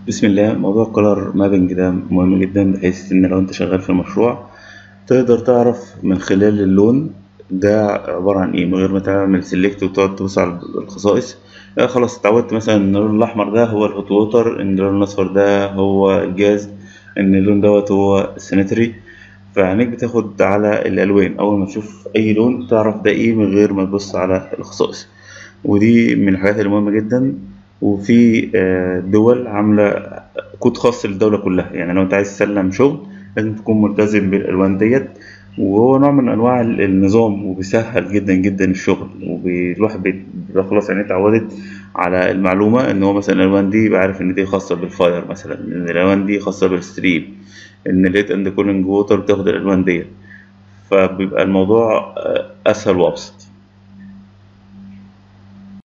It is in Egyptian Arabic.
بسم الله موضوع الكولر مابنج ده مهم جدا بحيث ان لو انت شغال في المشروع تقدر تعرف من خلال اللون ده عبارة عن ايه من غير ما تعمل سيلكت وتقعد تبص على الخصائص لا خلاص اتعودت مثلا ان اللون الاحمر ده هو الهوت ووتر ان اللون الاصفر ده هو الجاز ان اللون دوت هو السيناتري فعينيك بتاخد على الالوان اول ما تشوف اي لون تعرف ده ايه من غير ما تبص على الخصائص ودي من الحاجات المهمة جدا وفي آه، دول عاملة كود خاص للدولة كلها يعني لو انت عايز تسلم شغل لازم تكون ملتزم بالألوان ديت وهو نوع من أنواع ال- النظام وبيسهل جدا جدا الشغل والواحد بي- بيبقى خلاص يعني اتعودت على المعلومة إن هو مثلا الألوان دي يبقى عارف إن دي خاصة بالفاير مثلا إن الألوان دي خاصة بالستريم إن الليت أند كولينج ووتر بتاخد الألوان ديت فبيبقى الموضوع آه، أسهل وأبسط